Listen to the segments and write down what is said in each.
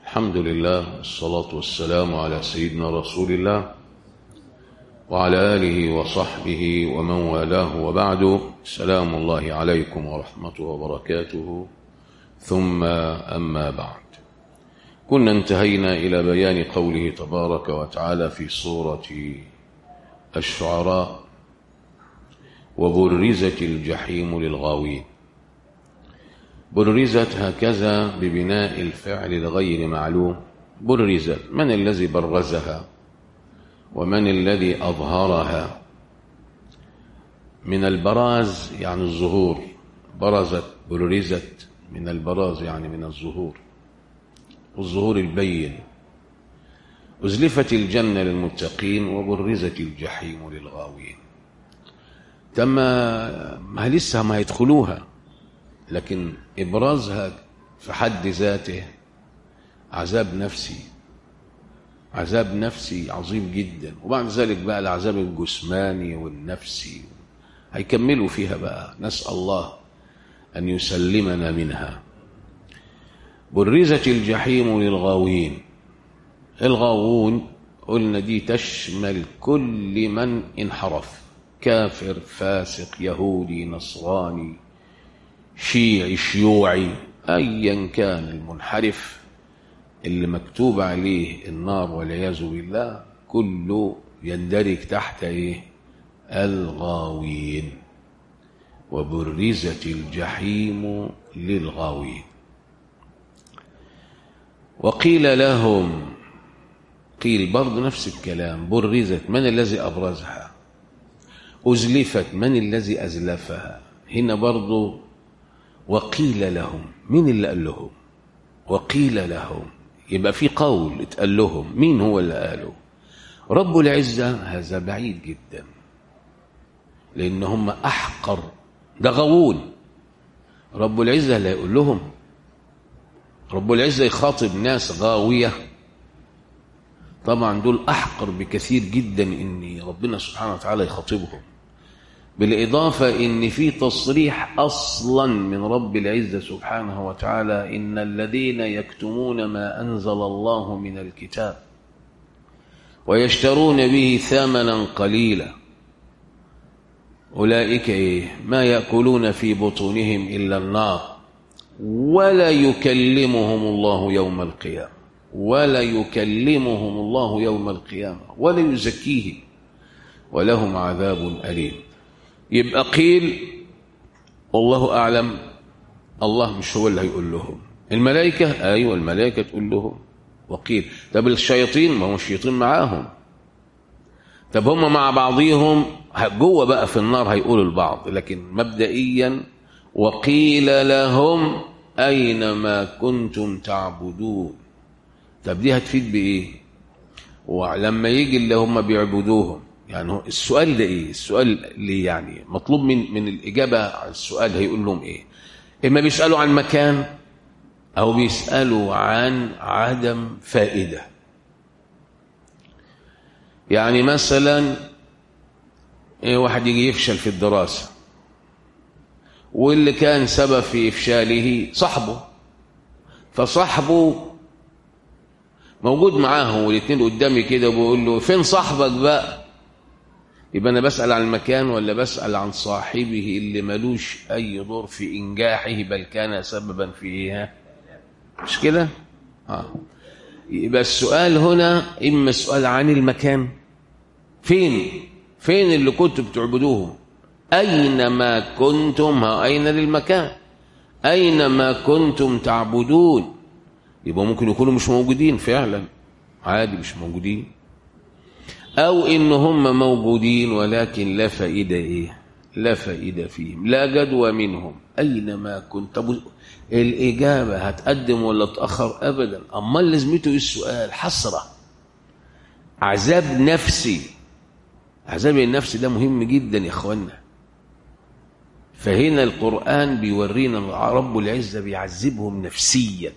الحمد لله والصلاة والسلام على سيدنا رسول الله وعلى آله وصحبه ومن والاه وبعد سلام الله عليكم ورحمته وبركاته ثم أما بعد كنا انتهينا إلى بيان قوله تبارك وتعالى في سورة الشعراء وبرزت الجحيم للغاوين برزت هكذا ببناء الفعل الغير معلوم برزت من الذي برزها ومن الذي أظهرها من البراز يعني الظهور برزت برزت من البراز يعني من الظهور والظهور البين أزلفت الجنة للمتقين وبرزت الجحيم للغاوين تم ما لسه ما يدخلوها لكن إبرازها في حد ذاته عذاب نفسي عذاب نفسي عظيم جدا وبعد ذلك بقى العذاب الجسماني والنفسي هيكملوا فيها بقى نسأل الله أن يسلمنا منها برزت الجحيم للغاوين الغاوون قلنا دي تشمل كل من انحرف كافر فاسق يهودي نصراني شيعي شيوعي ايا كان المنحرف اللي مكتوب عليه النار والعياذ بالله كله يندرج تحت ايه الغاوين وبرزت الجحيم للغاوين وقيل لهم قيل برضه نفس الكلام برزت من الذي أبرزها أزلفت من الذي أزلفها هنا برضه وقيل لهم مين اللي قال لهم وقيل لهم يبقى في قول اتقال لهم مين هو اللي قاله رب العزة هذا بعيد جدا لأن هم أحقر ده غوون رب العزة لا يقول لهم رب العزة يخاطب ناس غاوية طبعا دول أحقر بكثير جدا إن ربنا سبحانه وتعالى يخاطبهم بالإضافة إن في تصريح أصلا من رب العزة سبحانه وتعالى إن الذين يكتمون ما أنزل الله من الكتاب ويشترون به ثمنا قليلا أولئك إيه ما يأكلون في بطونهم إلا النار ولا يكلمهم الله يوم القيامة ولا يكلمهم الله يوم القيامة ولا يزكيهم ولهم عذاب أليم يبقى قيل والله أعلم الله مش هو اللي هيقول لهم الملائكة أيوة الملائكة تقول لهم وقيل طب الشياطين ما هو الشياطين معاهم طب هم مع بعضهم جوه بقى في النار هيقولوا البعض لكن مبدئيا وقيل لهم أين ما كنتم تعبدون طب دي هتفيد بإيه ولما يجي اللي هم بيعبدوهم يعني السؤال ده إيه السؤال اللي يعني مطلوب من من الإجابة على السؤال هيقول لهم إيه إما بيسألوا عن مكان أو بيسألوا عن عدم فائدة يعني مثلا إيه واحد يجي يفشل في الدراسة واللي كان سبب في إفشاله صاحبه فصاحبه موجود معاه والاثنين قدامي كده وبقول له فين صاحبك بقى يبقى أنا بسأل عن المكان ولا بسأل عن صاحبه اللي ملوش أي دور في إنجاحه بل كان سببا فيها مش كده؟ آه. يبقى السؤال هنا إما سؤال عن المكان فين؟ فين اللي كنتوا بتعبدوهم؟ أينما كنتم أين للمكان أينما كنتم تعبدون يبقى ممكن يكونوا مش موجودين فعلا عادي مش موجودين أو إن هم موجودين ولكن لا فائدة إيه لا فائدة فيهم لا جدوى منهم أينما كنت طب الإجابة هتقدم ولا تأخر أبدا أما لازمته السؤال حسرة عذاب نفسي عذاب النفس ده مهم جدا يا إخوانا فهنا القرآن بيورينا رب العزة بيعذبهم نفسيا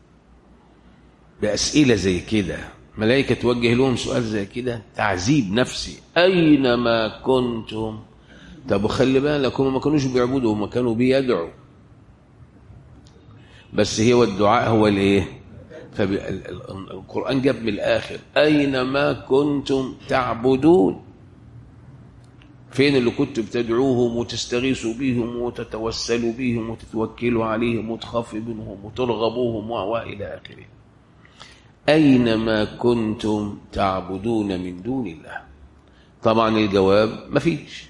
بأسئلة زي كده ملائكة توجه لهم سؤال زي كده تعذيب نفسي أينما كنتم طب خلي بالك هم ما كانوش بيعبدوا هم كانوا بيدعوا بس هو الدعاء هو الايه فالقرآن جاب من الآخر أينما كنتم تعبدون فين اللي كنتم بتدعوهم وتستغيثوا بهم وتتوسلوا بهم وتتوكلوا عليهم وتخافوا منهم وترغبوهم وإلى آخره أينما كنتم تعبدون من دون الله طبعا الجواب مفيش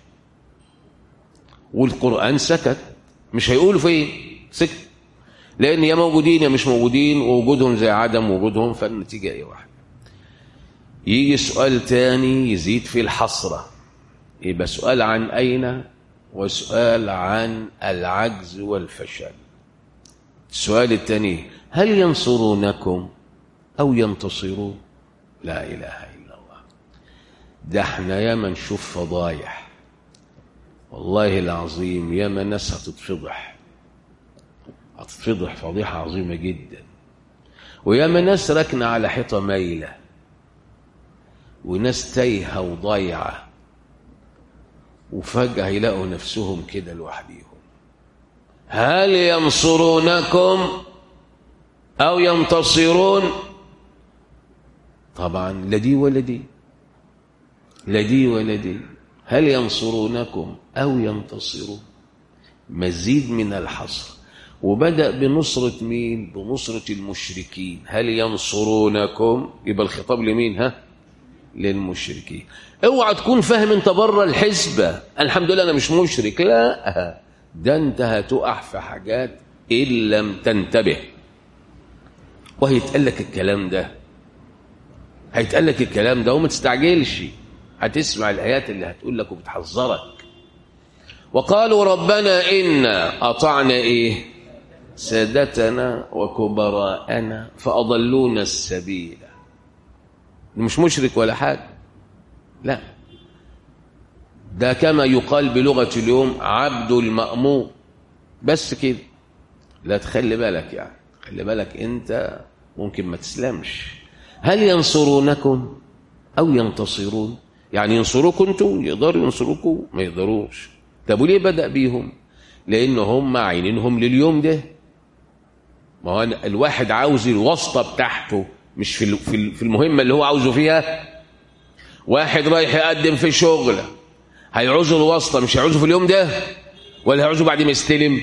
والقرآن سكت مش هيقولوا فين سكت لأن يا موجودين يا مش موجودين ووجودهم زي عدم وجودهم فالنتيجة أي واحد يجي سؤال تاني يزيد في الحسرة يبقى سؤال عن أين وسؤال عن العجز والفشل السؤال الثاني هل ينصرونكم أو ينتصرون لا إله إلا الله ده احنا ياما نشوف فضايح والله العظيم ياما ناس هتتفضح هتتفضح فضيحة عظيمة جدا وياما ناس راكنة على حيطة مايلة وناس تايهة وضايعة وفجأة يلاقوا نفسهم كده لوحديهم هل ينصرونكم أو ينتصرون طبعا لا دي ولا دي لا دي ولا دي هل ينصرونكم أو ينتصرون مزيد من الحصر وبدأ بنصرة مين بنصرة المشركين هل ينصرونكم يبقى الخطاب لمين ها للمشركين اوعى تكون فاهم انت بره الحسبة الحمد لله انا مش مشرك لا ده انت هتقع في حاجات ان لم تنتبه وهيتقال لك الكلام ده هيتقال لك الكلام ده وما تستعجلش هتسمع الايات اللي هتقول لك وبتحذرك وقالوا ربنا إنا أطعنا إيه سادتنا وكبراءنا فأضلونا السبيل مش مشرك ولا حاجة لا ده كما يقال بلغة اليوم عبد المأمور بس كده لا تخلي بالك يعني خلي بالك انت ممكن ما تسلمش هل ينصرونكم او ينتصرون يعني ينصروكم انتوا يقدروا ينصروكم ما يقدروش طب وليه بدأ بيهم لان هم عينينهم لليوم ده ما هو الواحد عاوز الواسطه بتاعته مش في في المهمه اللي هو عاوزه فيها واحد رايح يقدم في شغل هيعوزه الواسطه مش هيعوزه في اليوم ده ولا هيعوزه بعد ما يستلم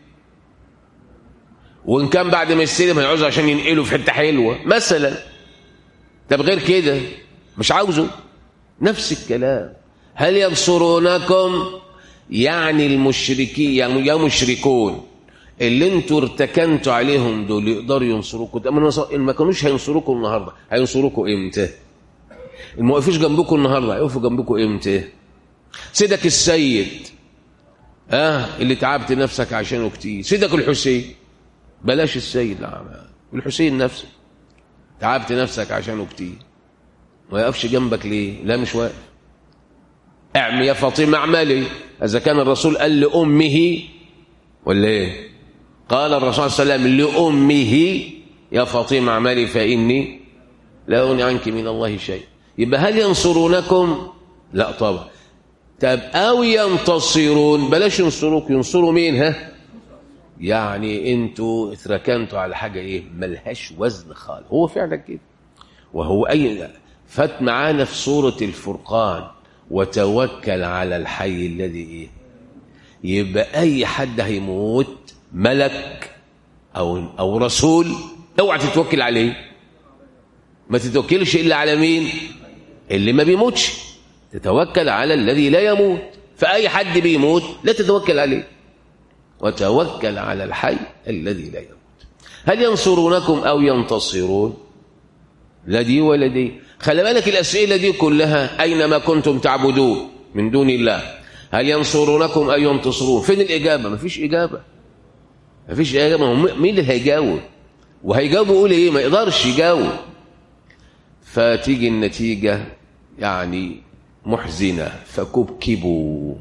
وان كان بعد ما يستلم هيعوزه عشان ينقله في حته حلوه مثلا طب غير كده مش عاوزه نفس الكلام هل ينصرونكم يعني المشركين يعني يا مشركون اللي انتوا ارتكنتوا عليهم دول يقدروا ينصروكم ده ما كانوش هينصروكم النهارده هينصروكم امتى ما وقفوش جنبكم النهارده هيقفوا جنبكم امتى سيدك السيد اه اللي تعبت نفسك عشانه كتير سيدك الحسين بلاش السيد لا الحسين نفسه تعبت نفسك عشانه كتير ما يقفش جنبك ليه لا مش واقف اعمل يا فاطمه اعملي اذا كان الرسول قال لامه ولا ايه قال الرسول صلى الله عليه وسلم لامه يا فاطمه اعملي فاني لا اغني عنك من الله شيء يبقى هل ينصرونكم لا طبعا طب او ينتصرون بلاش ينصروك ينصروا مين ها يعني انتوا اتركنتوا على حاجه ايه ملهاش وزن خالص هو فعلا كده وهو اي فات معانا في سوره الفرقان وتوكل على الحي الذي ايه يبقى اي حد هيموت ملك او او رسول اوعى تتوكل عليه ما تتوكلش الا على مين اللي ما بيموتش تتوكل على الذي لا يموت فاي حد بيموت لا تتوكل عليه وتوكل على الحي الذي لا يموت هل ينصرونكم او ينتصرون لا دي ولا دي خلي بالك الاسئله دي كلها اينما كنتم تعبدون من دون الله هل ينصرونكم او ينتصرون فين الاجابه مفيش اجابه مفيش اجابه مين اللي هيجاوب وهيجاوب يقول ايه ما يقدرش يجاوب فتيجي النتيجه يعني محزنه فكبكبوا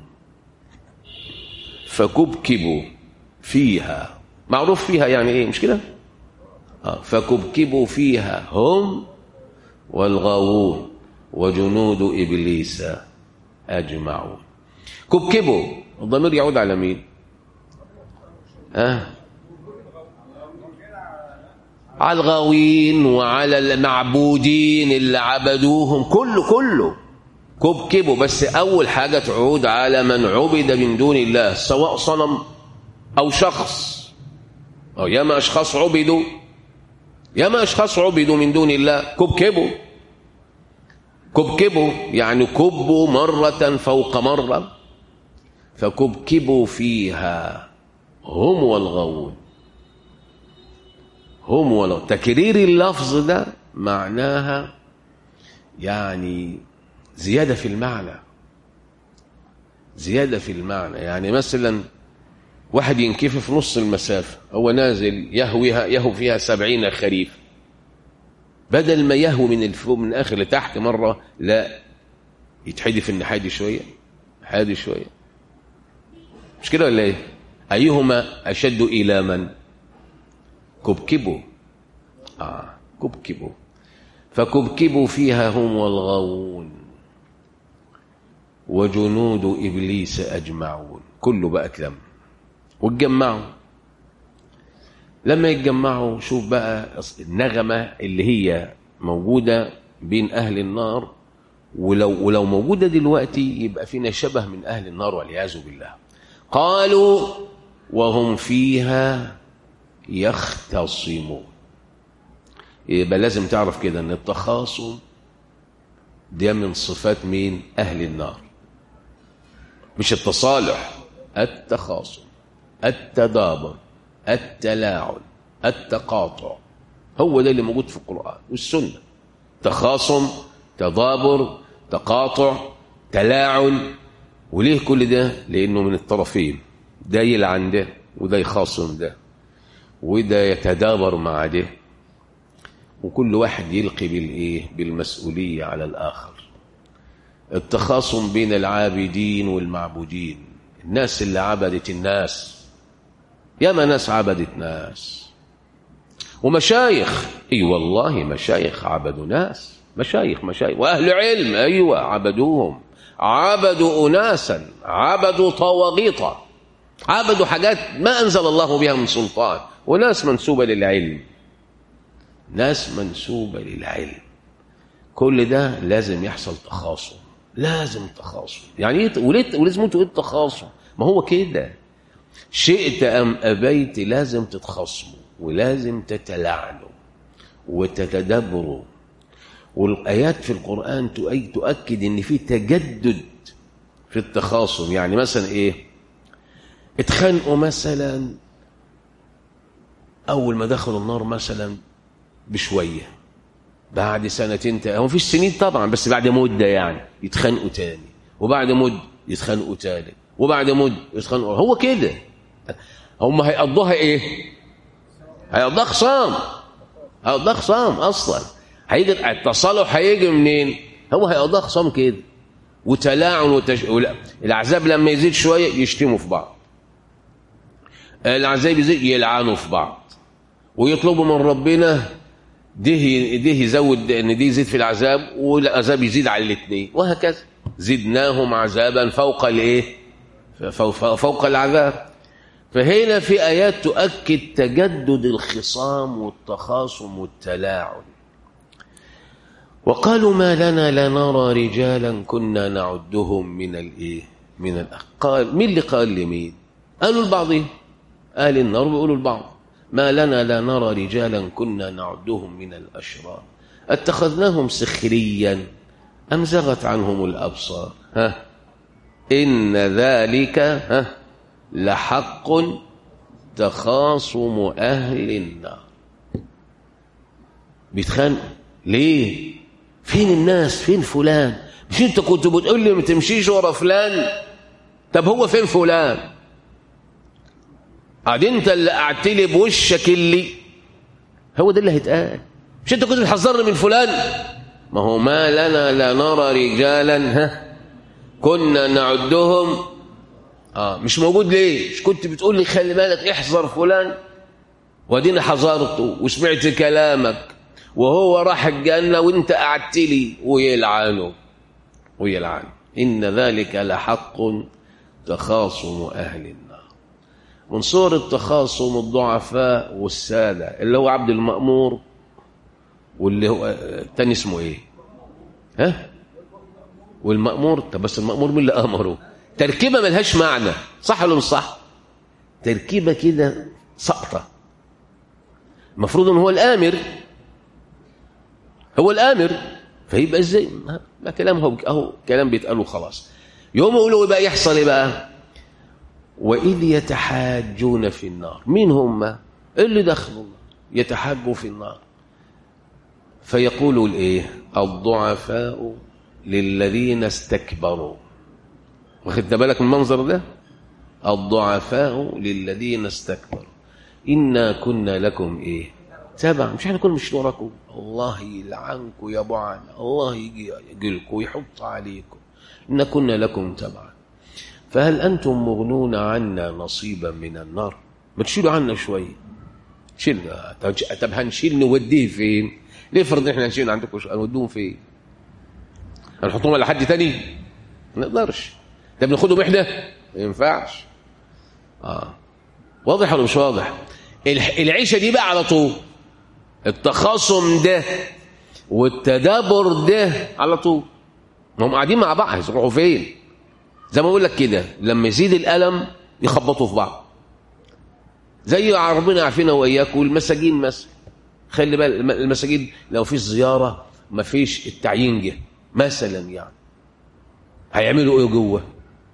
فكبكبوا فيها معروف فيها يعني ايه مش كده آه فكبكبوا فيها هم والغاوون وجنود ابليس اجمعون كبكبوا الضمير يعود على مين ها آه. على الغاوين وعلى المعبودين اللي عبدوهم كله كله كبكبوا بس أول حاجة تعود على من عبد من دون الله سواء صنم أو شخص أو ياما أشخاص عبدوا ياما أشخاص عبدوا من دون الله كبكبوا كبكبوا يعني كبوا مرة فوق مرة فكبكبوا فيها هم والغاوون هم والغاوون تكرير اللفظ ده معناها يعني زيادة في المعنى زيادة في المعنى يعني مثلا واحد ينكفي في نص المسافة هو نازل يهويها يهو فيها سبعين خريف بدل ما يهوي من الفوق من آخر لتحت مرة لا يتحدف الناحية دي شوية حادي شوية مش كده ولا ايه أيهما أشد إلى من كبكبوا آه كبكبوا فكبكبوا فيها هم والغاوون وجنود إبليس أجمعون كله بقى اتلم واتجمعوا لما يتجمعوا شوف بقى النغمة اللي هي موجودة بين أهل النار ولو, ولو موجودة دلوقتي يبقى فينا شبه من أهل النار والعياذ بالله قالوا وهم فيها يختصمون يبقى لازم تعرف كده ان التخاصم ده من صفات مين اهل النار مش التصالح التخاصم التدابر التلاعن التقاطع هو ده اللي موجود في القرآن والسنة تخاصم تدابر تقاطع تلاعن وليه كل ده لأنه من الطرفين ده يلعن ده وده يخاصم ده وده يتدابر مع ده وكل واحد يلقي بالايه بالمسؤوليه على الاخر التخاصم بين العابدين والمعبودين الناس اللي عبدت الناس ياما ناس عبدت ناس ومشايخ اي والله مشايخ عبدوا ناس مشايخ مشايخ واهل علم ايوه عبدوهم عبدوا اناسا عبدوا طواغيطا عبدوا حاجات ما انزل الله بها من سلطان وناس منسوبه للعلم ناس منسوبة للعلم كل ده لازم يحصل تخاصم لازم تخاصم يعني ايه وليه ولازم انتوا ايه التخاصم ما هو كده شئت ام ابيت لازم تتخاصموا ولازم تتلعنوا وتتدبروا والايات في القران تؤكد ان في تجدد في التخاصم يعني مثلا ايه اتخانقوا مثلا اول ما دخلوا النار مثلا بشوية بعد سنتين تا... هو مفيش سنين طبعا بس بعد مدة يعني يتخانقوا تاني وبعد مدة يتخانقوا تالت وبعد مدة يتخانقوا هو كده هم هيقضوها ايه هيقضوها خصام هيقضوها خصام اصلا هيجي التصالح هيجي منين هو هيقضوها خصام كده وتلاعن وتش... ولا. العذاب لما يزيد شوية يشتموا في بعض العذاب يزيد يلعنوا في بعض ويطلبوا من ربنا ده ده يزود ان دي يزيد في العذاب والعذاب يزيد على الاثنين وهكذا زدناهم عذابا فوق الايه فوق, فوق العذاب فهنا في ايات تؤكد تجدد الخصام والتخاصم والتلاعن وقالوا ما لنا لا نرى رجالا كنا نعدهم من الايه من الأخ قال مين اللي قال لمين قالوا لبعضهم اهل النار بيقولوا لبعض ما لنا لا نرى رجالا كنا نعدهم من الأشرار اتخذناهم سخريا أم زغت عنهم الأبصار ها إن ذلك ها لحق تخاصم أهل النار بيتخانقوا ليه فين الناس فين فلان مش انت كنت بتقول لي ما تمشيش ورا فلان طب هو فين فلان قاعد انت اللي قعدت لي بوشك اللي هو ده اللي هيتقال مش انت كنت بتحذرني من فلان ما هو ما لنا لا نرى رجالا ها كنا نعدهم اه مش موجود ليه مش كنت بتقول لي خلي بالك احذر فلان وادينا حذرته وسمعت كلامك وهو راح الجنه وانت قعدت لي ويلعنه ويلعن ان ذلك لحق تخاصم اهل النار من صور التخاصم الضعفاء والسادة اللي هو عبد المأمور واللي هو التاني اسمه ايه ها والمأمور طب بس المأمور مين اللي أمره تركيبة ملهاش معنى صح ولا مش صح تركيبة كده سقطة المفروض ان هو الآمر هو الآمر فيبقى ازاي ما كلام هو اهو كلام بيتقاله خلاص يوم يقولوا بقى يحصل ايه بقى وإذ يتحاجون في النار مين هم اللي دخلوا يتحاجوا في النار فيقولوا الايه الضعفاء للذين استكبروا واخد بالك من المنظر ده الضعفاء للذين استكبروا إنا كنا لكم إيه تبع مش احنا كنا مش وراكم الله يلعنكم يا بعد الله يجي يجيلكم ويحط عليكم إنا كنا لكم تبعا فهل أنتم مغنون عنا نصيبا من النار ما تشيلوا عنا شوية شيل طب هنشيل نوديه فين ليه فرض احنا هنشيل عندكم هنودوهم فين هنحطهم على حد تاني ما نقدرش ده بناخدهم احنا ما ينفعش اه واضح ولا مش واضح العيشه دي بقى على طول التخاصم ده والتدابر ده على طول ما هم قاعدين مع بعض هيروحوا فين زي ما بقول لك كده لما يزيد الالم يخبطوا في بعض زي ربنا عارفينا واياكم والمساجين مثلا خلي بالك المساجين لو في زياره ما فيش التعيين جه مثلا يعني هيعملوا ايه جوه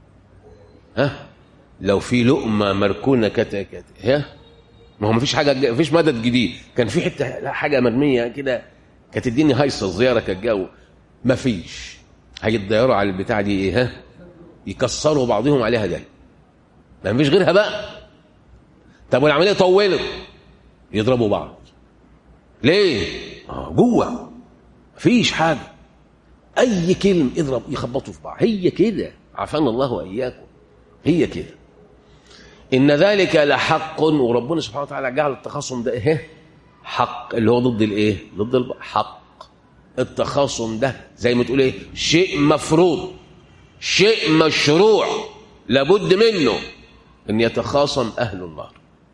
ها لو في لقمه مركونه كتا كتا ها ما هو ما فيش حاجه ما فيش مدد جديد كان في حته حاجه مرميه كده كانت الدنيا هايصه الزياره كانت جو ما فيش هيتضيروا على البتاع دي ايه ها يكسروا بعضهم عليها ده ما فيش غيرها بقى طب والعمليه طولت يضربوا بعض ليه اه جوه مفيش حاجه اي كلمه اضرب يخبطوا في بعض هي كده عافانا الله واياكم هي كده ان ذلك لحق وربنا سبحانه وتعالى جعل التخاصم ده ايه حق اللي هو ضد الايه ضد الحق التخاصم ده زي ما تقول ايه شيء مفروض شيء مشروع لابد منه ان يتخاصم اهل النار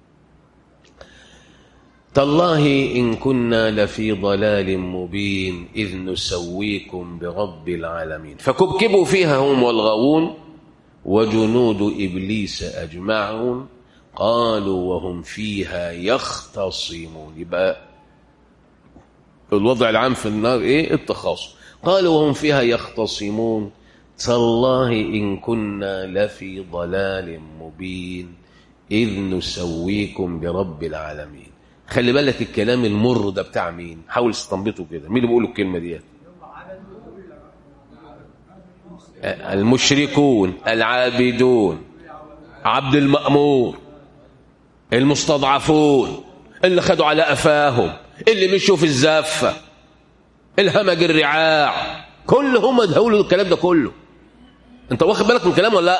تالله إن كنا لفي ضلال مبين إذ نسويكم برب العالمين فكبكبوا فيها هم والغاوون وجنود إبليس أجمعون قالوا وهم فيها يختصمون يبقى الوضع العام في النار إيه التخاصم قالوا وهم فيها يختصمون تالله إن كنا لفي ضلال مبين إذ نسويكم برب العالمين خلي بالك الكلام المر ده بتاع مين حاول تستنبطه كده مين اللي بيقول الكلمه ديت المشركون العابدون عبد المأمور المستضعفون اللي خدوا على قفاهم اللي مشوا في الزافة الهمج الرعاع كل هم هقولوا الكلام ده كله انت واخد بالك من الكلام ولا لا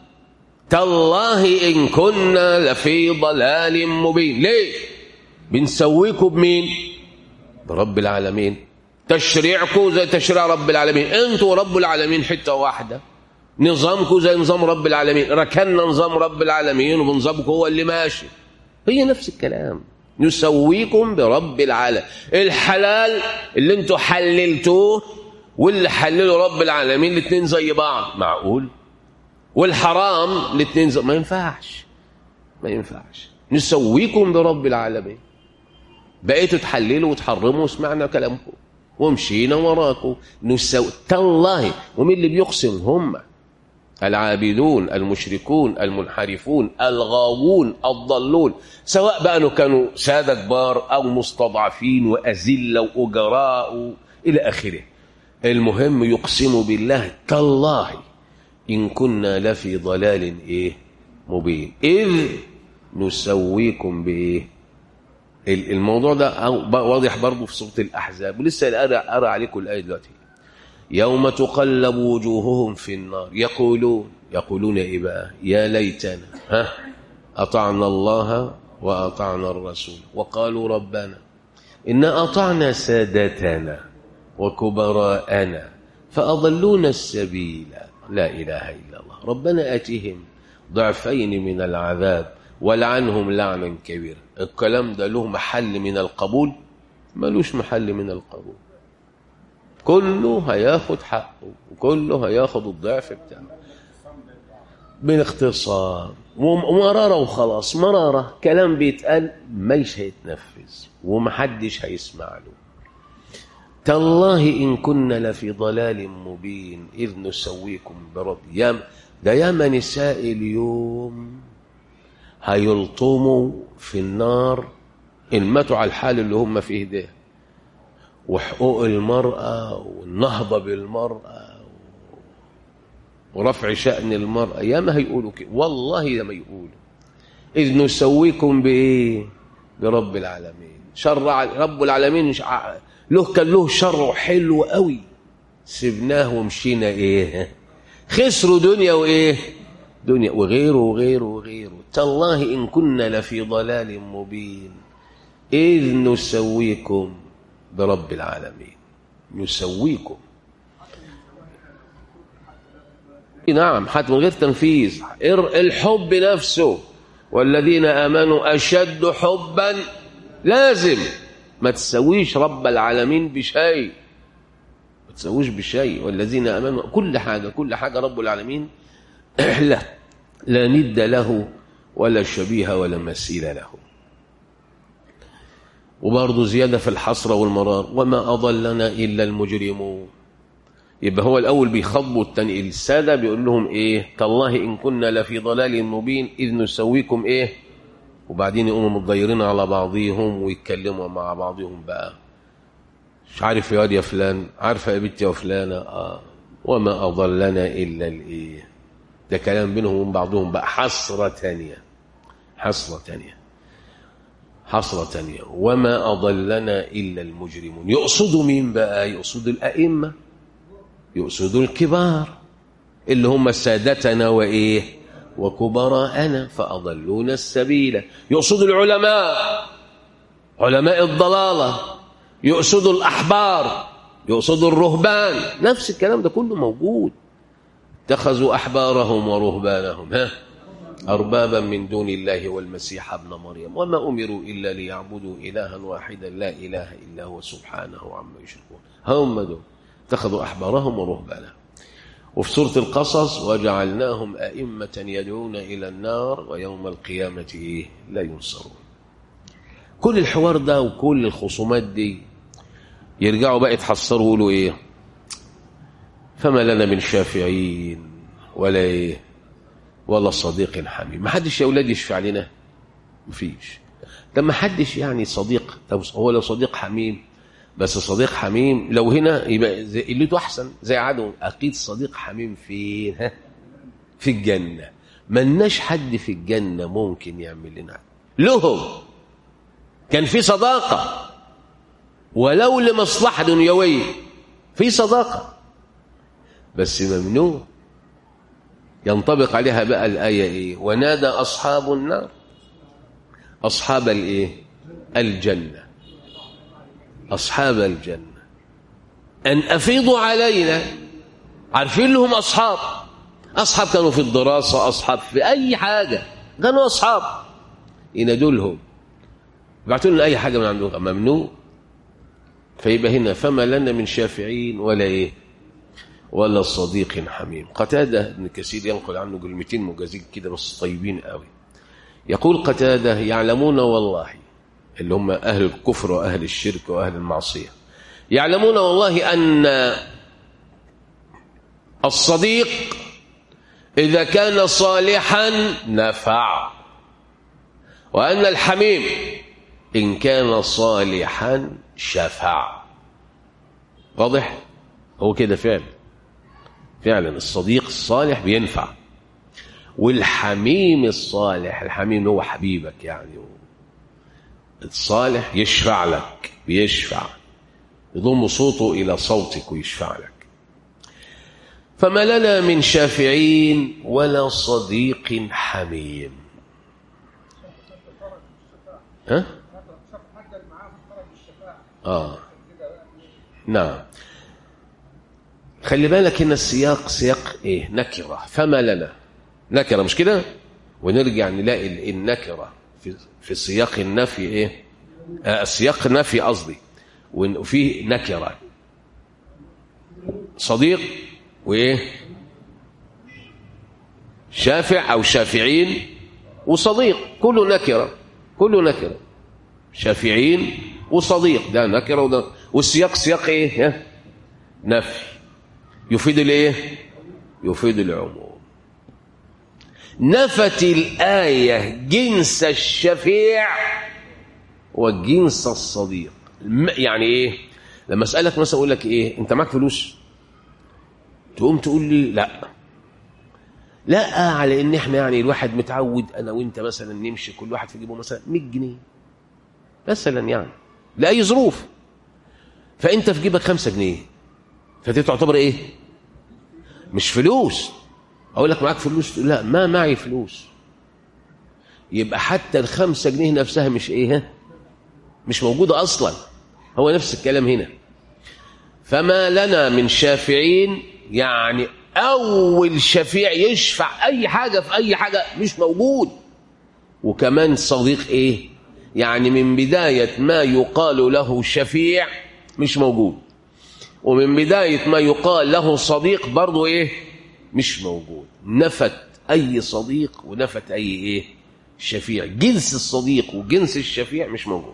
تالله ان كنا لفي ضلال مبين ليه بنسويكم بمين برب العالمين تشريعكم زي تشريع رب العالمين انتوا رب العالمين حته واحده نظامكم زي نظام رب العالمين ركننا نظام رب العالمين ونظامكم هو اللي ماشي هي نفس الكلام نسويكم برب العالمين الحلال اللي انتوا حللتوه واللي حلله رب العالمين الاثنين زي بعض معقول والحرام الاثنين زي ما ينفعش ما ينفعش نسويكم برب العالمين بقيتوا تحللوا وتحرموا وسمعنا كلامكم ومشينا وراكم نسو تالله ومين اللي بيقسم هم العابدون المشركون المنحرفون الغاوون الضالون سواء بقى كانوا سادة كبار أو مستضعفين وأذلة وأجراء إلى آخره المهم يقسم بالله تالله إن كنا لفي ضلال إيه مبين إذ نسويكم بإيه الموضوع ده واضح برضه في سورة الأحزاب ولسه أرى, أرى عليكم الآية دلوقتي يوم تقلب وجوههم في النار يقولون يقولون إيه بقى يا ليتنا ها أطعنا الله وأطعنا الرسول وقالوا ربنا إن أطعنا سادتنا وكبراءنا فأضلونا السبيل لا إله إلا الله ربنا أتهم ضعفين من العذاب ولعنهم لعنا كبيرا الكلام ده له محل من القبول ملوش محل من القبول كله هياخد حقه وكله هياخد الضعف بتاعه بالاختصار ومرارة وخلاص مرارة كلام بيتقال مش هيتنفذ ومحدش هيسمع له تالله إن كنا لفي ضلال مبين إذ نسويكم برب يا ده ياما نساء اليوم هيلطموا في النار إن ماتوا على الحال اللي هم فيه ده وحقوق المرأة والنهضة بالمرأة ورفع شأن المرأة ياما هيقولوا كده والله ياما يقولوا إذ نسويكم بإيه برب العالمين شرع رب العالمين له كان له شر حلو قوي سبناه ومشينا ايه خسروا دنيا وايه دنيا وغيره وغيره وغيره تالله ان كنا لفي ضلال مبين اذ نسويكم برب العالمين نسويكم نعم حتى من غير تنفيذ الحب نفسه والذين امنوا اشد حبا لازم ما تسويش رب العالمين بشيء ما تسويش بشيء والذين امنوا كل حاجه كل حاجه رب العالمين لا لا ند له ولا شبيه ولا مثيل له وبرضه زياده في الحسره والمرار وما اضلنا الا المجرمون يبقى هو الاول بيخاطبوا التاني الساده بيقول لهم ايه تالله ان كنا لفي ضلال مبين اذ نسويكم ايه وبعدين يقوموا متضيرين على بعضهم ويتكلموا مع بعضهم بقى مش عارف يا واد يا فلان عارفه يا بنتي يا فلانه اه وما اضلنا الا الايه ده كلام بينهم وبين بعضهم بقى حسره ثانيه حسره ثانيه حسره ثانيه وما اضلنا الا المجرمون يقصدوا مين بقى يقصدوا الائمه يقصدوا الكبار اللي هم سادتنا وايه وكبراءنا فأضلونا السبيل يقصد العلماء علماء الضلالة يقصد الأحبار يقصد الرهبان نفس الكلام ده كله موجود اتخذوا أحبارهم ورهبانهم ها أربابا من دون الله والمسيح ابن مريم وما أمروا إلا ليعبدوا إلها واحدا لا إله إلا هو سبحانه عما يشركون هم دول اتخذوا أحبارهم ورهبانهم وفي سورة القصص وجعلناهم أئمة يدعون إلى النار ويوم القيامة إيه لا ينصرون كل الحوار ده وكل الخصومات دي يرجعوا بقى يتحسروا ويقولوا إيه فما لنا من شافعين ولا إيه ولا صديق حميم ما حدش يا أولاد يشفع لنا مفيش ده ما حدش يعني صديق طب هو لو صديق حميم بس صديق حميم لو هنا يبقى زي قلته احسن زي عدو اكيد صديق حميم فين ها في الجنه ملناش حد في الجنه ممكن يعمل لنا لهم كان في صداقه ولو لمصلحه دنيويه في صداقه بس ممنوع ينطبق عليها بقى الايه ايه ونادى اصحاب النار اصحاب الايه الجنه أصحاب الجنة أن أفيضوا علينا عارفين لهم أصحاب أصحاب كانوا في الدراسة أصحاب في أي حاجة كانوا أصحاب ينادوا لهم يبعتوا لنا أي حاجة من عندهم ممنوع فيبقى هنا فما لنا من شافعين ولا إيه ولا صديق حميم قتادة ابن كثير ينقل عنه كلمتين مجازين كده بس طيبين قوي يقول قتادة يعلمون والله اللي هم أهل الكفر وأهل الشرك وأهل المعصية يعلمون والله أن الصديق إذا كان صالحا نفع وأن الحميم إن كان صالحا شفع واضح هو كده فعلا فعلا الصديق الصالح بينفع والحميم الصالح الحميم هو حبيبك يعني الصالح يشفع لك بيشفع يضم صوته إلى صوتك ويشفع لك فما لنا من شافعين ولا صديق حميم ها؟ آه نعم خلي بالك هنا السياق سياق ايه نكرة فما لنا نكرة مش كده ونرجع نلاقي النكرة في, في سياق النفي إيه آه سياق نفي قصدي وفيه نكرة صديق وإيه شافع أو شافعين وصديق كله نكرة كله نكرة شافعين وصديق ده نكرة وده والسياق سياق إيه ها؟ نفي يفيد الإيه يفيد العموم نفت الآية جنس الشفيع وجنس الصديق يعني إيه لما أسألك مثلا أقول لك إيه أنت معك فلوس تقوم تقول لي لا لا على ان احنا يعني الواحد متعود انا وانت مثلا نمشي كل واحد في جيبه مثلا 100 جنيه مثلا يعني لاي ظروف فانت في جيبك 5 جنيه فدي تعتبر ايه مش فلوس اقول لك معاك فلوس تقول لا ما معي فلوس يبقى حتى الخمسة جنيه نفسها مش ايه مش موجودة اصلا هو نفس الكلام هنا فما لنا من شافعين يعني اول شفيع يشفع اي حاجة في اي حاجة مش موجود وكمان صديق ايه يعني من بداية ما يقال له شفيع مش موجود ومن بداية ما يقال له صديق برضه ايه مش موجود نفت اي صديق ونفت اي ايه شفيع جنس الصديق وجنس الشفيع مش موجود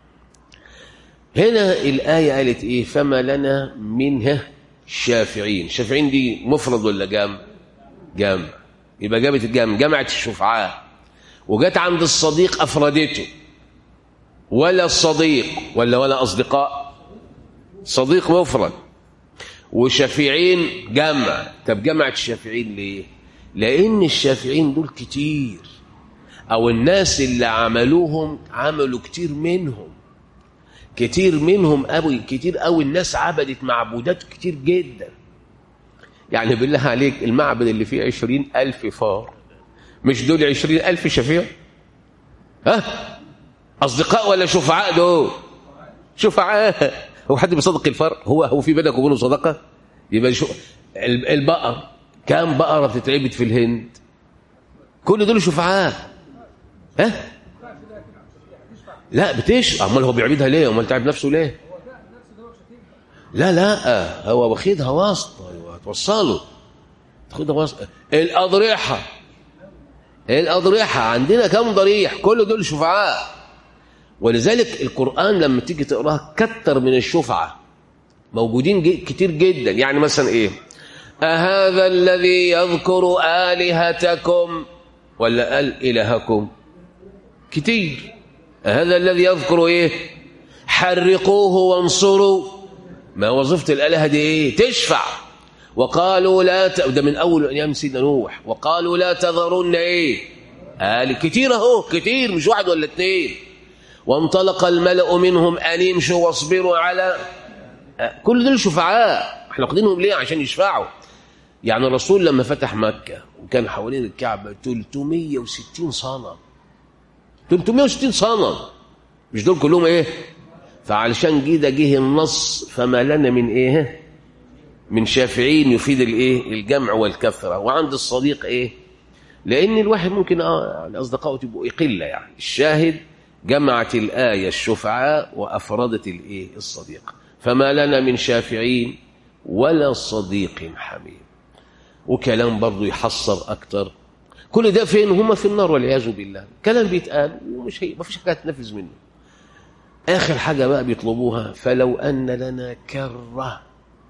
هنا الآية قالت ايه فما لنا منها شافعين شافعين دي مفرد ولا جامع جامع يبقى جابت الجامع جمعت الشفعاء وجت عند الصديق أفردته ولا الصديق ولا ولا أصدقاء صديق مفرد وشافعين جمع طب جمعت الشافعين ليه لأن الشافعين دول كتير أو الناس اللي عملوهم عملوا كتير منهم كتير منهم قوي كتير قوي الناس عبدت معبودات كتير جدا يعني بالله عليك المعبد اللي فيه عشرين ألف فار مش دول عشرين ألف شفيع ها أصدقاء ولا شفعاء دول شفعاء هو حد بيصدق الفار هو هو في بينك وبينه صدقة يبقى شو البقر كام بقرة بتتعبد في الهند كل دول شفعاء ها لا بتش امال هو بيعبدها ليه امال تعب نفسه ليه لا لا هو واخدها واسطه هتوصله تاخدها واسطه الاضرحه الاضرحه عندنا كم ضريح كل دول شفعاء ولذلك القران لما تيجي تقراه كتر من الشفعه موجودين جي كتير جدا يعني مثلا ايه أهذا الذي يذكر آلهتكم ولا قال إلهكم كتير هذا الذي يذكر ايه حرقوه وانصروا ما وظيفه الالهه دي ايه تشفع وقالوا لا ت... ده من اول ايام سيدنا نوح وقالوا لا تذرن ايه آل كتير اهو كتير مش واحد ولا اثنين وانطلق الملأ منهم ان يمشوا واصبروا على كل دول شفعاء احنا واخدينهم ليه عشان يشفعوا يعني الرسول لما فتح مكه وكان حوالين الكعبه 360 صنم 360 صنم مش دول كلهم ايه فعلشان كده جه النص فما لنا من ايه من شافعين يفيد الايه الجمع والكثره وعند الصديق ايه لان الواحد ممكن اه يعني اصدقائه تبقوا قله يعني الشاهد جمعت الايه الشفعاء وافردت الايه الصديق فما لنا من شافعين ولا صديق حميم وكلام برضه يحصر اكتر كل ده فين هم في النار والعياذ بالله كلام بيتقال ومش هي ما فيش حاجه تنفذ منه اخر حاجه بقى بيطلبوها فلو ان لنا كره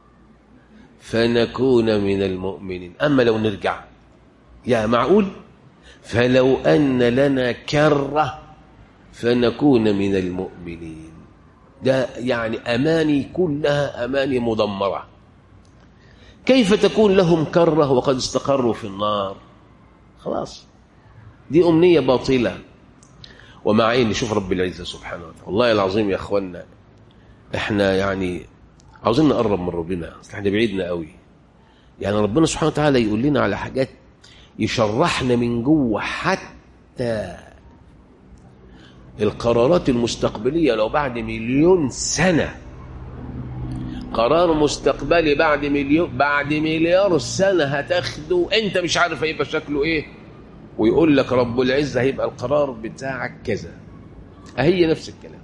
فنكون من المؤمنين اما لو نرجع يا معقول فلو ان لنا كره فنكون من المؤمنين ده يعني اماني كلها اماني مدمره كيف تكون لهم كره وقد استقروا في النار خلاص دي أمنية باطلة ومع إن نشوف رب العزة سبحانه وتعالى والله العظيم يا أخوانا إحنا يعني عاوزين نقرب من ربنا اصل احنا بعيدنا قوي يعني ربنا سبحانه وتعالى يقول لنا على حاجات يشرحنا من جوه حتى القرارات المستقبلية لو بعد مليون سنة قرار مستقبلي بعد مليون بعد مليار سنة هتاخده انت مش عارف هيبقى شكله ايه ويقول لك رب العزة هيبقى القرار بتاعك كذا هي نفس الكلام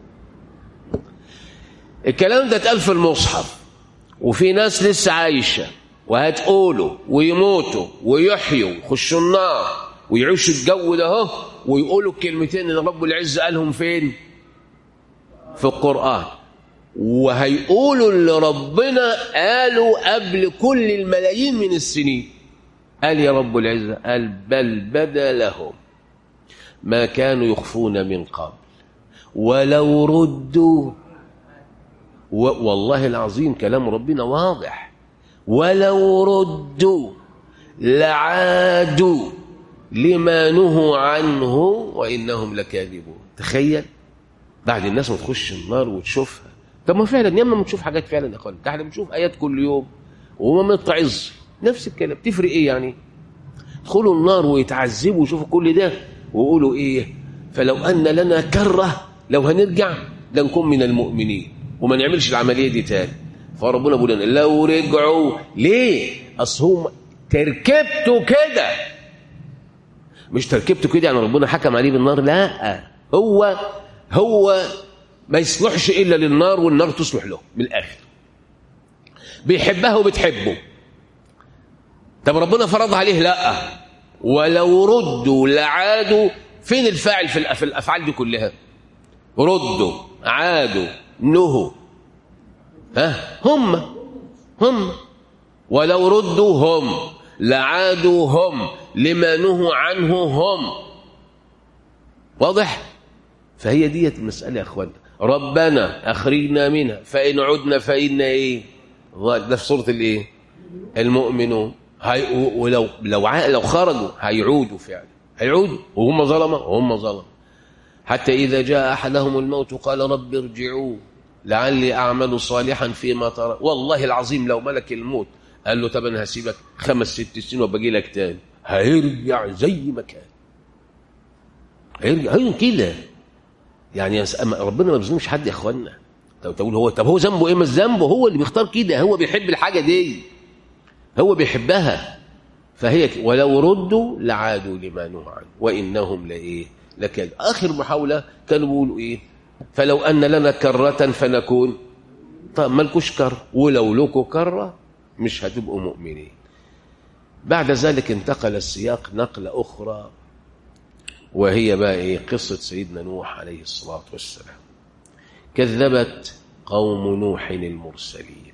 الكلام ده اتقال في المصحف وفي ناس لسه عايشة وهتقولوا ويموتوا ويحيوا ويخشوا النار ويعيشوا الجو ده اهو ويقولوا الكلمتين اللي رب العزة قالهم فين في القرآن وهيقولوا اللي ربنا قالوا قبل كل الملايين من السنين قال يا رب العزة قال بل بدا لهم ما كانوا يخفون من قبل ولو ردوا و والله العظيم كلام ربنا واضح ولو ردوا لعادوا لما نهوا عنه وإنهم لكاذبون تخيل بعد الناس ما تخش النار وتشوفها طب ما فعلا ياما بنشوف حاجات فعلا يا اخوان احنا بنشوف ايات كل يوم وما بنتعظ نفس الكلام تفرق ايه يعني يدخلوا النار ويتعذبوا ويشوفوا كل ده ويقولوا ايه فلو ان لنا كره لو هنرجع لنكون من المؤمنين وما نعملش العمليه دي تاني فربنا بيقول لنا لو رجعوا ليه اصل هم تركبته كده مش تركبته كده يعني ربنا حكم عليه بالنار لا هو هو ما يصلحش الا للنار والنار تصلح له من الاخر بيحبها وبتحبه طب ربنا فرض عليه لا ولو ردوا لعادوا فين الفاعل في في الافعال دي كلها ردوا عادوا نهوا ها هم هم ولو ردوا هم لعادوا هم لما نهوا عنه هم واضح فهي ديت المسألة يا أخوانا ربنا أخرجنا منها فإن عدنا فإن إيه ده في سورة الإيه المؤمنون هي ولو لو لو خرجوا هيعودوا فعلا هيعودوا وهم ظلمة وهم ظلمة حتى إذا جاء أحدهم الموت قال رب ارجعوا لعلي أعمل صالحا فيما ترى والله العظيم لو ملك الموت قال له طب أنا هسيبك خمس ست سنين وباجي لك تاني هيرجع زي ما كان هيرجع هيرجع كده يعني ربنا ما بيظلمش حد يا اخوانا طب تقول هو طب هو ذنبه ايه مش ذنبه هو اللي بيختار كده هو بيحب الحاجه دي هو بيحبها فهي ولو ردوا لعادوا لما نهوا عنه وانهم لايه لكان اخر محاوله كانوا بيقولوا ايه فلو ان لنا كره فنكون طب مالكوش كر ولو لكم كره مش هتبقوا مؤمنين بعد ذلك انتقل السياق نقله اخرى وهي بقى ايه قصة سيدنا نوح عليه الصلاة والسلام كذبت قوم نوح المرسلين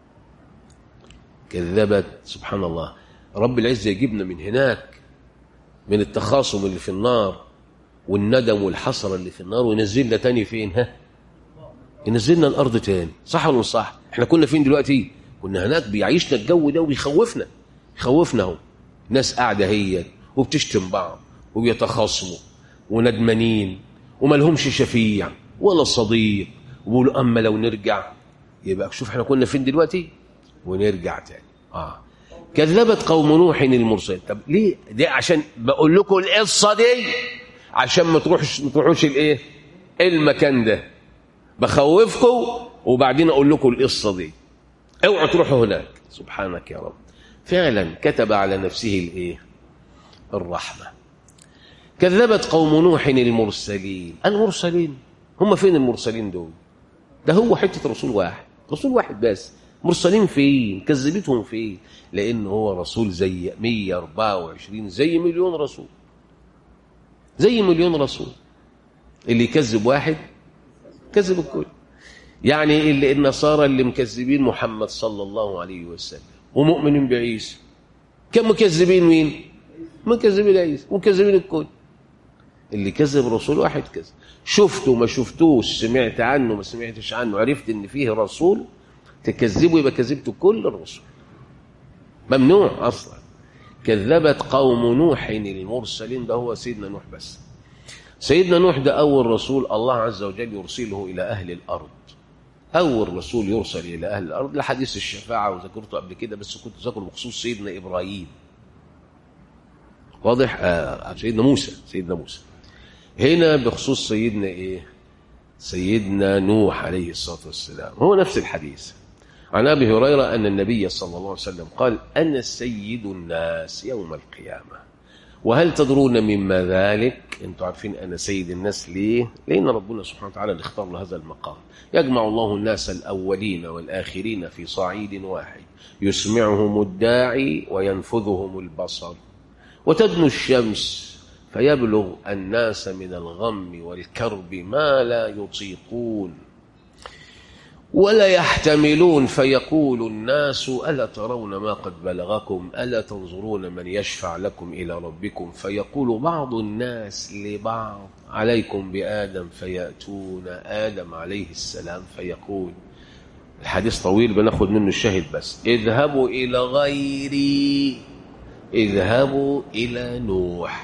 كذبت سبحان الله رب العزة يجيبنا من هناك من التخاصم اللي في النار والندم والحسرة اللي في النار وينزلنا تاني فين ها ينزلنا الأرض تاني صح ولا مش صح احنا كنا فين دلوقتي كنا هناك بيعيشنا الجو ده وبيخوفنا يخوفنا اهو ناس قاعدة هي وبتشتم بعض وبيتخاصموا وندمانين وما لهمش شفيع ولا صديق وبيقولوا اما لو نرجع يبقى شوف احنا كنا فين دلوقتي ونرجع تاني اه كذبت قوم نوح المرسلين طب ليه دي عشان بقول لكم القصه دي عشان ما تروحش ما تروحوش الايه المكان ده بخوفكم وبعدين اقول لكم القصه دي اوعوا تروحوا هناك سبحانك يا رب فعلا كتب على نفسه الايه الرحمه كذبت قوم نوح المرسلين المرسلين هم فين المرسلين دول ده هو حتة رسول واحد رسول واحد بس مرسلين فين كذبتهم فين لأن هو رسول زي 124 زي مليون رسول زي مليون رسول اللي يكذب واحد كذب الكل يعني اللي النصارى اللي مكذبين محمد صلى الله عليه وسلم ومؤمنين بعيسى كم مكذبين مين مكذبين عيسى مكذبين الكل اللي كذب رسول واحد كذب شفته ما شفتوش سمعت عنه ما سمعتش عنه عرفت ان فيه رسول تكذبه يبقى كذبت كل الرسل ممنوع اصلا كذبت قوم نوح المرسلين ده هو سيدنا نوح بس سيدنا نوح ده اول رسول الله عز وجل يرسله الى اهل الارض اول رسول يرسل الى اهل الارض لحديث الشفاعه وذكرته قبل كده بس كنت ذاكره بخصوص سيدنا ابراهيم واضح آه سيدنا موسى سيدنا موسى هنا بخصوص سيدنا ايه سيدنا نوح عليه الصلاه والسلام هو نفس الحديث عن ابي هريره ان النبي صلى الله عليه وسلم قال انا سيد الناس يوم القيامه وهل تدرون مما ذلك انتوا عارفين أنا سيد الناس ليه لأن ربنا سبحانه وتعالى اللي اختار له هذا المقام يجمع الله الناس الأولين والآخرين في صعيد واحد يسمعهم الداعي وينفذهم البصر وتدنو الشمس فيبلغ الناس من الغم والكرب ما لا يطيقون ولا يحتملون فيقول الناس ألا ترون ما قد بلغكم ألا تنظرون من يشفع لكم إلى ربكم فيقول بعض الناس لبعض عليكم بآدم فيأتون آدم عليه السلام فيقول الحديث طويل بناخد منه الشاهد بس اذهبوا إلى غيري اذهبوا إلى نوح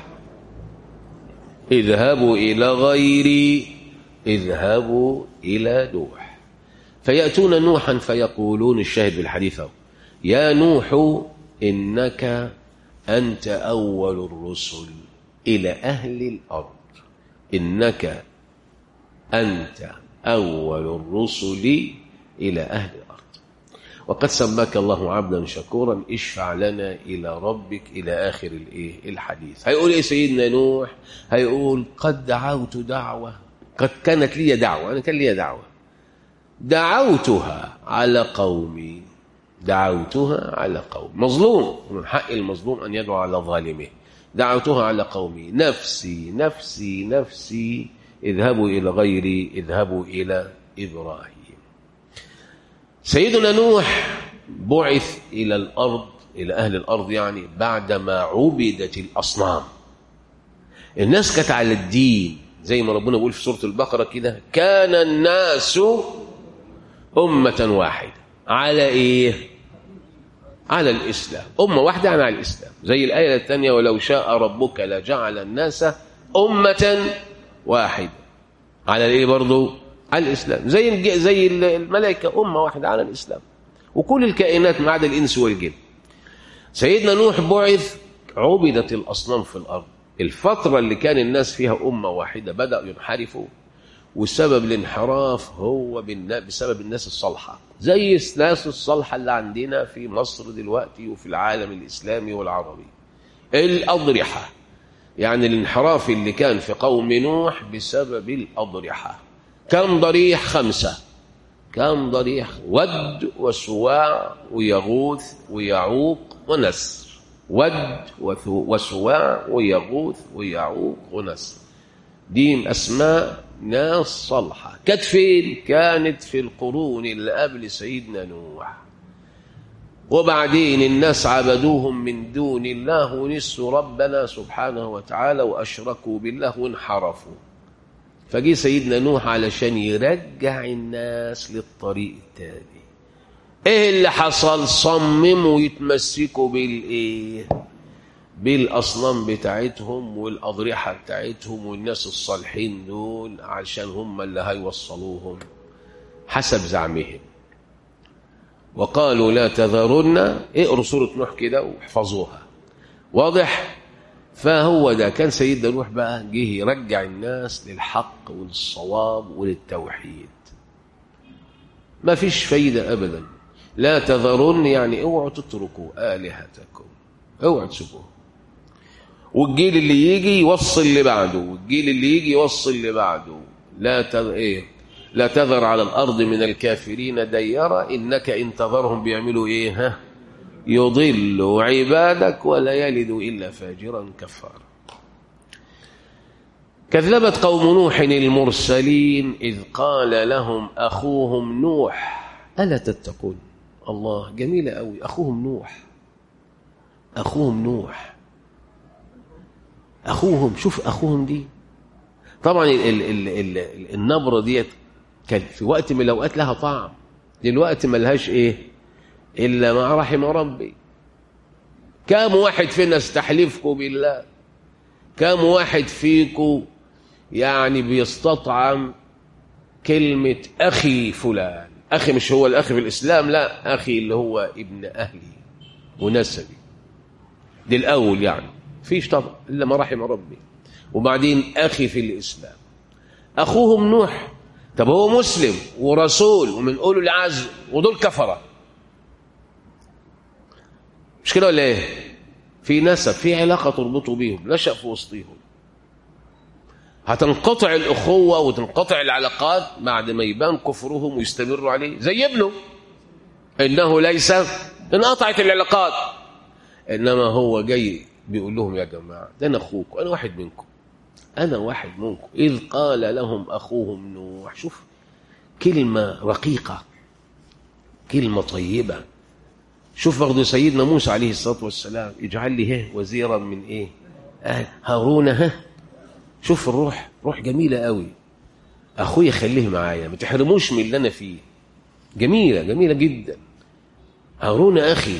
اذهبوا إلى غيري اذهبوا إلى نوح فيأتون نوحا فيقولون الشاهد بالحديث يا نوح إنك أنت أول الرسل إلى أهل الأرض إنك أنت أول الرسل إلى أهل الأرض وقد سماك الله عبدا شكورا اشفع لنا إلى ربك إلى آخر الإيه الحديث هيقول إيه سيدنا نوح هيقول قد دعوت دعوة قد كانت لي دعوة أنا كان لي دعوة دعوتها على قومي دعوتها على قومي مظلوم من حق المظلوم أن يدعو على ظالمه دعوتها على قومي نفسي نفسي نفسي اذهبوا إلى غيري اذهبوا إلى إبراهيم سيدنا نوح بعث إلى الأرض إلى أهل الأرض يعني بعدما عبدت الأصنام الناس كانت على الدين زي ما ربنا بيقول في سورة البقرة كده كان الناس أمة واحدة على إيه على الإسلام أمة واحدة على الإسلام زي الآية الثانية ولو شاء ربك لجعل الناس أمة واحدة على الإيه برضو على الإسلام زي زي الملائكة أمة واحدة على الإسلام وكل الكائنات ما عدا الإنس والجن سيدنا نوح بعث عبدت الأصنام في الأرض الفترة اللي كان الناس فيها أمة واحدة بدأوا ينحرفوا وسبب الانحراف هو بسبب الناس الصالحة زي الناس الصالحة اللي عندنا في مصر دلوقتي وفي العالم الإسلامي والعربي الأضرحة يعني الانحراف اللي كان في قوم نوح بسبب الأضرحة كم ضريح خمسة كم ضريح ود وسواع ويغوث ويعوق ونسر ود وسواع ويغوث ويعوق ونسر دي أسماء ناس صالحة كانت فين؟ كانت في القرون اللي قبل سيدنا نوح وبعدين الناس عبدوهم من دون الله ونسوا ربنا سبحانه وتعالى وأشركوا بالله وانحرفوا فجي سيدنا نوح علشان يرجع الناس للطريق التاني ايه اللي حصل صمموا يتمسكوا بالايه بالاصنام بتاعتهم والاضرحه بتاعتهم والناس الصالحين دول عشان هم اللي هيوصلوهم حسب زعمهم وقالوا لا تذرن اقروا سوره نوح كده واحفظوها واضح فهو ده كان سيدنا نوح بقى جه يرجع الناس للحق وللصواب وللتوحيد ما فيش فايدة أبدا لا تذرن يعني اوعوا تتركوا آلهتكم اوعوا تسيبوه والجيل اللي يجي يوصل اللي بعده والجيل اللي يجي يوصل اللي بعده لا تذ... ايه لا تذر على الأرض من الكافرين ديارا إنك إن تذرهم بيعملوا إيه ها يضل عبادك ولا يلد إلا فاجرا كفارا كذبت قوم نوح المرسلين إذ قال لهم أخوهم نوح ألا تتقون الله جميلة أوي أخوهم نوح أخوهم نوح أخوهم شوف أخوهم دي طبعا ال ال ال ال النبرة ديت كان في وقت من الأوقات لها طعم دلوقتي ملهاش إيه إلا ما رحم ربي كم واحد فينا استحلفكم بالله كم واحد فيكم يعني بيستطعم كلمة أخي فلان أخي مش هو الأخ في الإسلام لا أخي اللي هو ابن أهلي ونسبي دي الأول يعني فيش طبعا إلا ما رحم ربي وبعدين أخي في الإسلام أخوهم نوح طب هو مسلم ورسول ومن أولو العزم ودول كفرة مش كده ولا إيه في نسب في علاقة تربطه بيهم نشأ في وسطهم هتنقطع الأخوة وتنقطع العلاقات بعد ما يبان كفرهم ويستمروا عليه زي ابنه إنه ليس انقطعت العلاقات إنما هو جاي بيقول لهم يا جماعة ده أنا أخوكم أنا واحد منكم أنا واحد منكم إذ قال لهم أخوهم نوح شوف كلمة رقيقة كلمة طيبة شوف برضه سيدنا موسى عليه الصلاة والسلام اجعل لي ها وزيرا من إيه آه هارون ها شوف الروح روح جميلة قوي أخويا خليه معايا ما تحرموش من اللي أنا فيه جميلة جميلة جدا هارون أخي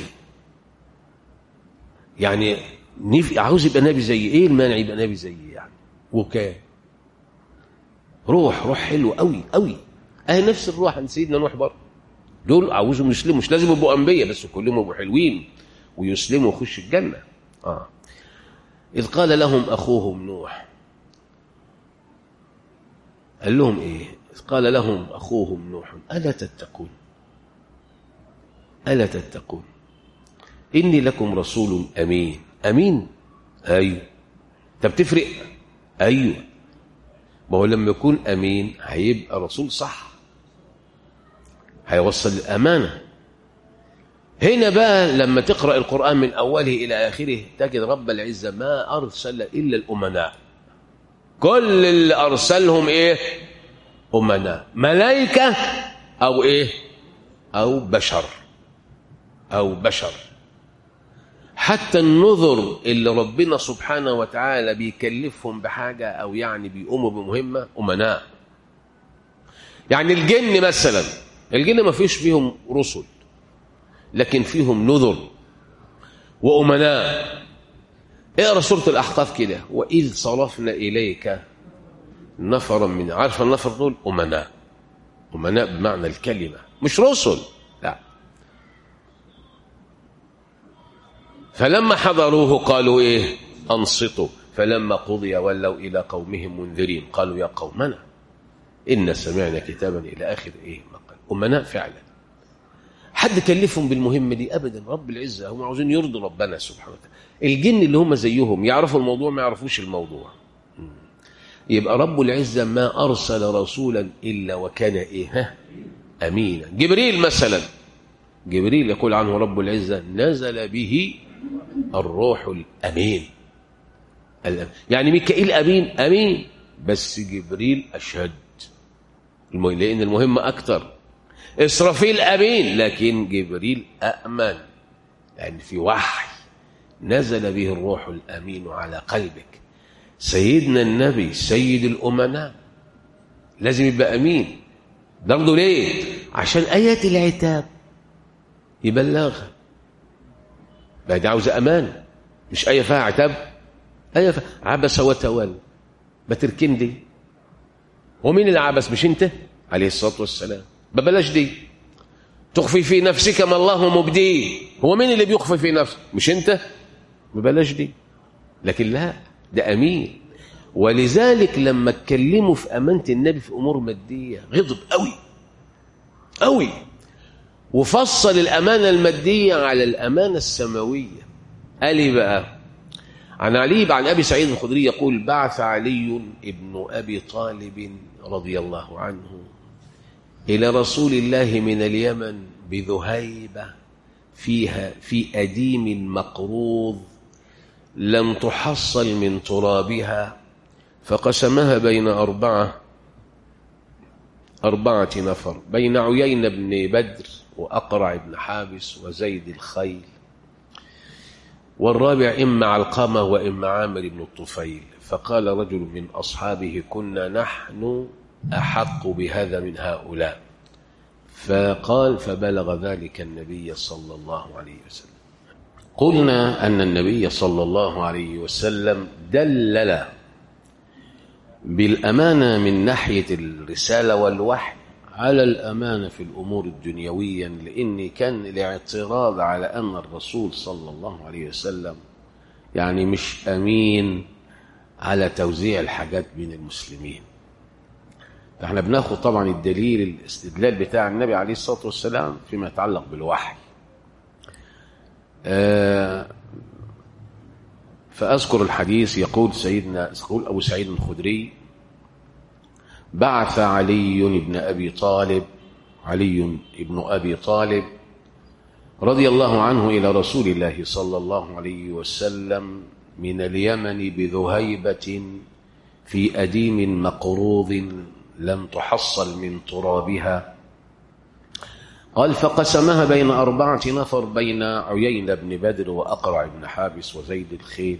يعني نف... عاوز يبقى نبي زي ايه المانع يبقى نبي زي يعني وكان روح روح حلو قوي قوي اهي نفس الروح عند سيدنا نوح برضه دول عاوزهم يسلموا مش لازم يبقوا انبياء بس كلهم يبقوا حلوين ويسلموا ويخشوا الجنه اه اذ قال لهم اخوهم نوح قال لهم ايه اذ قال لهم اخوهم نوح الا تتقون الا تتقون اني لكم رسول امين امين ايوه طب تفرق ايوه ما هو لما يكون امين هيبقى رسول صح هيوصل الامانه هنا بقى لما تقرا القران من اوله الى اخره تجد رب العزه ما ارسل الا الامناء كل اللي ارسلهم ايه امناء ملائكه او ايه او بشر او بشر حتى النذر اللي ربنا سبحانه وتعالى بيكلفهم بحاجة أو يعني بيقوموا بمهمة أمناء يعني الجن مثلا الجن ما فيش فيهم رسل لكن فيهم نذر وأمناء اقرا سورة الأحقاف كده وإذ صرفنا إليك نفرا من عارف النفر دول أمناء أمناء بمعنى الكلمة مش رسل لا فلما حضروه قالوا ايه انصتوا فلما قضي ولوا الى قومهم منذرين قالوا يا قومنا ان سمعنا كتابا الى اخر ايه ما قال امناء فعلا حد كلفهم بالمهمه دي ابدا رب العزه هم عاوزين يرضوا ربنا سبحانه وتعالى الجن اللي هم زيهم يعرفوا الموضوع ما يعرفوش الموضوع يبقى رب العزه ما ارسل رسولا الا وكان ايه ها امينا جبريل مثلا جبريل يقول عنه رب العزه نزل به الروح الأمين الأمين. يعني ميكائيل أمين أمين بس جبريل أشد المهم لأن المهمة أكتر إسرافيل أمين لكن جبريل أأمن لأن يعني في وحي نزل به الروح الأمين على قلبك سيدنا النبي سيد الأمناء لازم يبقى أمين برضه ليه عشان آيات العتاب يبلغها بقى دي عاوزه امان مش ايه فيها عتاب ايه فيها عبس وتولى ما تركن دي ومين اللي عبس مش انت عليه الصلاه والسلام ببلاش دي تخفي في نفسك ما الله مبديه هو مين اللي بيخفي في نفسه مش انت ببلاش دي لكن لا ده امين ولذلك لما اتكلموا في امانه النبي في امور ماديه غضب قوي قوي وفصل الأمانة المادية على الأمانة السماوية قال لي بقى عن علي عن أبي سعيد الخدري يقول بعث علي ابن أبي طالب رضي الله عنه إلى رسول الله من اليمن بذهيبة فيها في أديم مقروض لم تحصل من ترابها فقسمها بين أربعة أربعة نفر بين عيين بن بدر وأقرع بن حابس وزيد الخيل والرابع إما علقمة وإما عامر بن الطفيل فقال رجل من أصحابه كنا نحن أحق بهذا من هؤلاء فقال فبلغ ذلك النبي صلى الله عليه وسلم قلنا أن النبي صلى الله عليه وسلم دلل بالأمانة من ناحية الرسالة والوحي على الأمانة في الأمور الدنيوية لأن كان الاعتراض على أن الرسول صلى الله عليه وسلم يعني مش أمين على توزيع الحاجات بين المسلمين فاحنا بناخد طبعا الدليل الاستدلال بتاع النبي عليه الصلاة والسلام فيما يتعلق بالوحي آه فأذكر الحديث يقول سيدنا يقول أبو سعيد الخدري بعث علي بن أبي طالب علي بن أبي طالب رضي الله عنه إلى رسول الله صلى الله عليه وسلم من اليمن بذهيبة في أديم مقروض لم تحصل من ترابها قال فقسمها بين أربعة نفر بين عيين بن بدر وأقرع بن حابس وزيد الخيل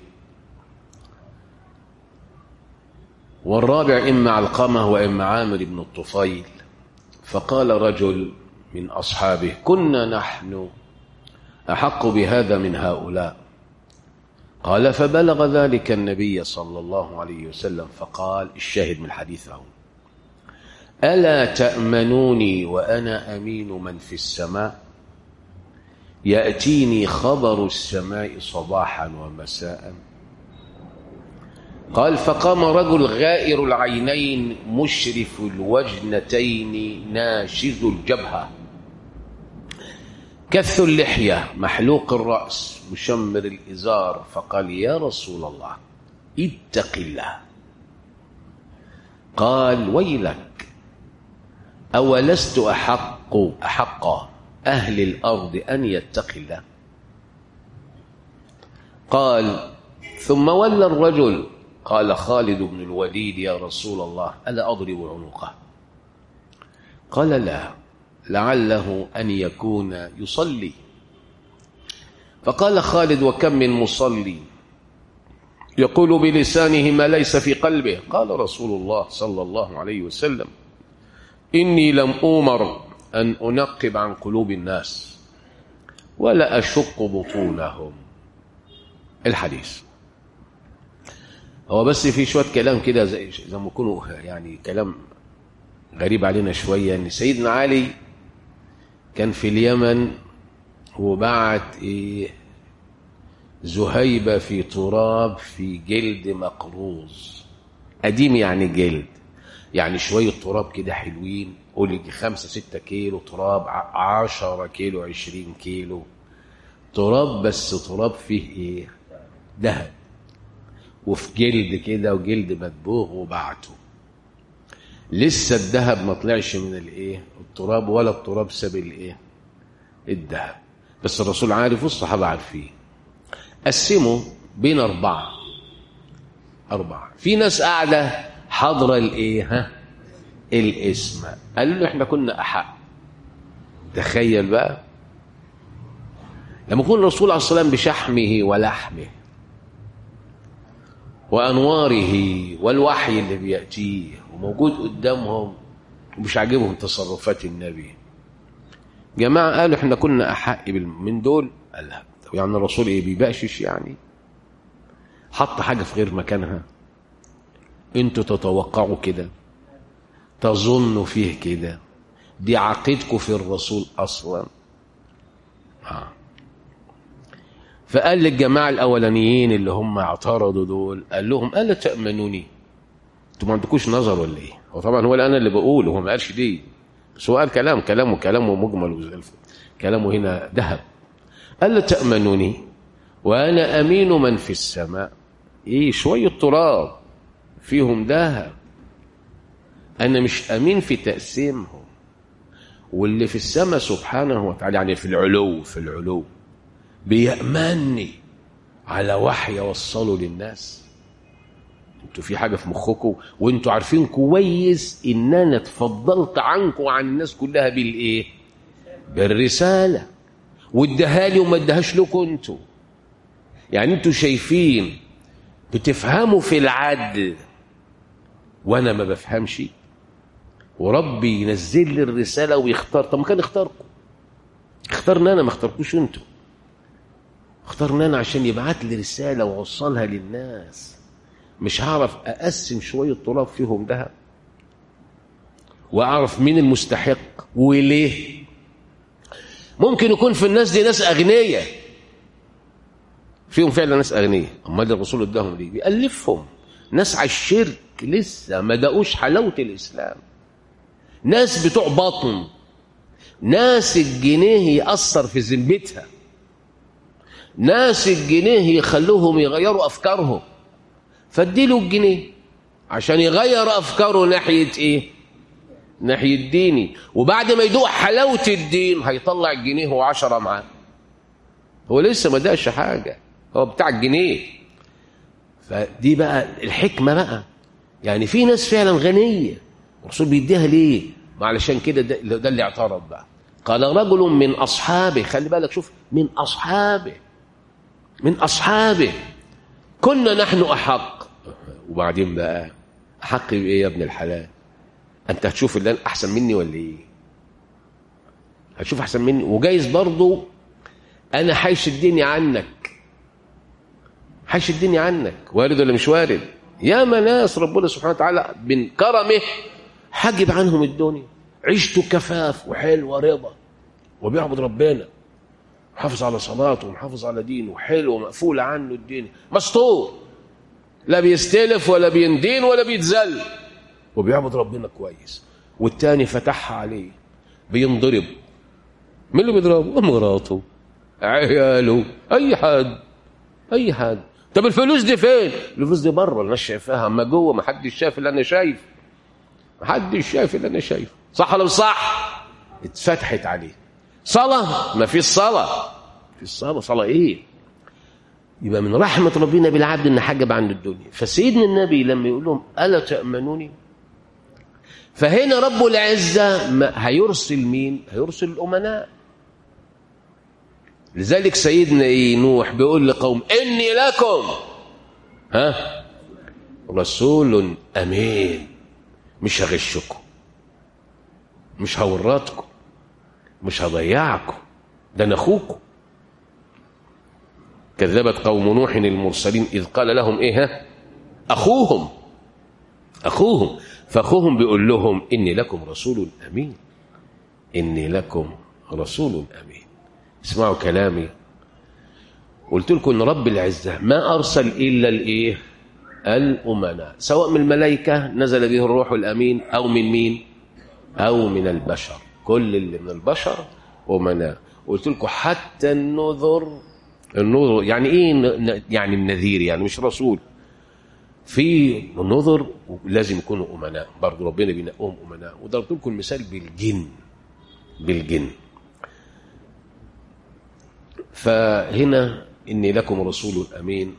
والرابع إما علقمة وإما عامر بن الطفيل فقال رجل من أصحابه كنا نحن أحق بهذا من هؤلاء قال فبلغ ذلك النبي صلى الله عليه وسلم فقال الشاهد من الحديث هون ألا تأمنوني وأنا أمين من في السماء يأتيني خبر السماء صباحا ومساء قال فقام رجل غائر العينين مشرف الوجنتين ناشز الجبهة كث اللحية محلوق الرأس مشمر الإزار فقال يا رسول الله اتق الله قال ويلك أولست أحق أحق أهل الأرض أن يتقي الله قال ثم ولى الرجل قال خالد بن الوليد يا رسول الله ألا أضرب عنقه قال لا لعله أن يكون يصلي فقال خالد وكم من مصلي يقول بلسانه ما ليس في قلبه قال رسول الله صلى الله عليه وسلم إني لم أومر أن أنقب عن قلوب الناس ولا أشق بطونهم الحديث هو بس في شوية كلام كده زي زي ما يكونوا يعني كلام غريب علينا شوية إن سيدنا علي كان في اليمن وبعت إيه زهيبة في تراب في جلد مقروز قديم يعني جلد يعني شوية تراب كده حلوين قول خمسة ستة كيلو تراب عشرة كيلو عشرين كيلو تراب بس تراب فيه ايه ذهب وفي جلد كده وجلد مدبوغ وبعته لسه الذهب ما طلعش من الايه التراب ولا التراب ساب الايه الذهب بس الرسول عارف والصحابه عارفين قسموا بين اربعه اربعه في ناس قاعده حاضره الايه ها الاسم قالوا له احنا كنا احق تخيل بقى لما يكون الرسول عليه الصلاه والسلام بشحمه ولحمه وانواره والوحي اللي بياتيه وموجود قدامهم ومش عاجبهم تصرفات النبي جماعه قالوا احنا كنا احق من دول قال لا يعني الرسول ايه بيبقشش يعني حط حاجه في غير مكانها انتوا تتوقعوا كده تظنوا فيه كده دي عقيدكم في الرسول اصلا آه. فقال للجماعه الاولانيين اللي هم اعترضوا دول قال لهم الا تامنوني انتوا ما عندكوش نظر ولا ايه هو طبعا هو انا اللي بقول هو ما قالش دي بس هو قال كلام كلامه كلامه مجمل وزلف كلامه هنا ذهب الا تامنوني وانا امين من في السماء ايه شويه تراب فيهم ذهب انا مش امين في تقسيمهم واللي في السماء سبحانه وتعالى يعني في العلو في العلو بيأمني على وحي اوصله للناس انتوا في حاجه في مخكم وانتوا عارفين كويس ان انا اتفضلت عنكم وعن الناس كلها بالايه بالرساله واداها لي وما اداهاش لكم انتوا يعني انتوا شايفين بتفهموا في العدل وانا ما بفهمش وربي ينزل لي الرساله ويختار طب ما كان اختاركم اختارني انا ما اختاركوش انتوا اختارني انا عشان يبعت لي رساله واوصلها للناس مش هعرف اقسم شويه تراب فيهم ذهب واعرف مين المستحق وليه ممكن يكون في الناس دي ناس اغنياء فيهم فعلا ناس اغنياء امال الرسول اداهم ليه بيألفهم ناس على الشرك لسه ما دقوش حلاوه الاسلام ناس بتوع بطن ناس الجنيه يأثر في ذمتها ناس الجنيه يخلوهم يغيروا افكارهم فاديله الجنيه عشان يغير افكاره ناحيه ايه ناحيه ديني وبعد ما يدوق حلاوه الدين هيطلع الجنيه وعشرة معاه هو لسه ما دقش حاجه هو بتاع الجنيه فدي بقى الحكمه بقى يعني في ناس فعلا غنيه الرسول بيديها ليه ما علشان كده ده, ده اللي اعترض بقى قال رجل من اصحابه خلي بالك شوف من اصحابه من اصحابه كنا نحن احق وبعدين بقى احق بايه يا ابن الحلال انت هتشوف اللي احسن مني ولا ايه هتشوف احسن مني وجايز برضه انا حيش الدنيا عنك حيش الدنيا عنك وارد ولا مش وارد ياما ناس ربنا سبحانه وتعالى من كرمه حجب عنهم الدنيا عيشته كفاف وحلو ورضا وبيعبد ربنا محافظ على صلاته ومحافظ على دينه وحلو ومقفول عنه الدنيا مستور لا بيستلف ولا بيندين ولا بيتذل وبيعبد ربنا كويس والتاني فتحها عليه بينضرب مين اللي بيضربه مراته عياله اي حد اي حد طب الفلوس دي فين الفلوس دي بره الناس شايفاها اما جوه ما حدش شايف اللي انا شايف ما حدش شايف اللي انا شايفه صح ولا مش صح اتفتحت عليه صلاه ما فيش صلاه في الصلاه صلاه ايه يبقى من رحمه ربنا بالعبد ان حجب عن الدنيا فسيدنا النبي لما يقول لهم الا تامنوني فهنا رب العزه ما هيرسل مين هيرسل الامناء لذلك سيدنا ايه نوح بيقول لقوم اني لكم ها رسول امين مش هغشكم مش هورطكم مش هضيعكم ده انا اخوكم كذبت قوم نوح المرسلين اذ قال لهم ايه ها اخوهم اخوهم فاخوهم بيقول لهم اني لكم رسول امين اني لكم رسول امين اسمعوا كلامي قلت لكم ان رب العزه ما ارسل الا الايه الامناء سواء من الملائكه نزل به الروح الامين او من مين او من البشر كل اللي من البشر امناء قلت لكم حتى النذر النذر يعني ايه يعني النذير يعني مش رسول في نذر لازم يكونوا امناء برضه ربنا بينقهم امناء وضربت لكم المثال بالجن بالجن فهنا اني لكم رسول امين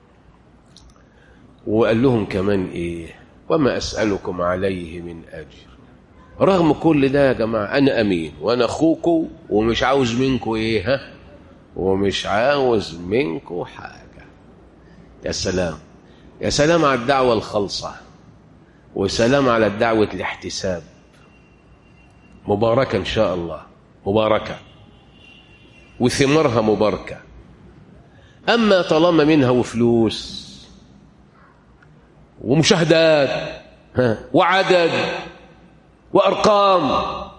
وقال لهم كمان ايه وما اسالكم عليه من اجر رغم كل ده يا جماعه انا امين وانا اخوكم ومش عاوز منكم ايه ها ومش عاوز منكم حاجه يا سلام يا سلام على الدعوه الخالصه وسلام على الدعوه الاحتساب مباركه ان شاء الله مباركه وثمارها مباركه اما طالما منها وفلوس ومشاهدات ها وعدد وارقام